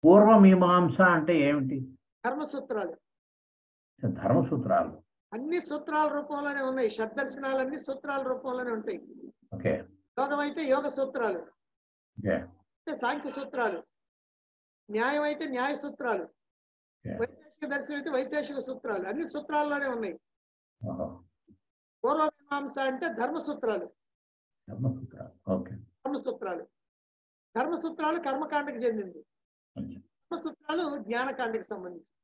పూర్వమీమాంస అంటే ఏమిటి ధర్మసూత్రాలు ధర్మసూత్రాలు అన్ని సూత్రాల రూపంలోనే ఉన్నాయి షడ్దర్శనాలు అన్ని సూత్రాల రూపంలోనే ఉంటాయి ఓకే యోగం అయితే యోగ సూత్రాలు ఓకే అంటే సాంఖ్య సూత్రాలు న్యాయం అయితే న్యాయ సూత్రాలు Yeah. వైశేషిక దర్శనం అయితే వైశేషిక సూత్రాలు అన్ని సూత్రాల్లోనే ఉన్నాయి ఓహో పూర్వమీమాంస అంటే ధర్మ సూత్రాలు ధర్మసూత్రాలు ఓకే ధర్మ సూత్రాలు ధర్మ సూత్రాలు కర్మకాండకి చెందింది ధర్మ సూత్రాలు జ్ఞానకాండకి సంబంధించి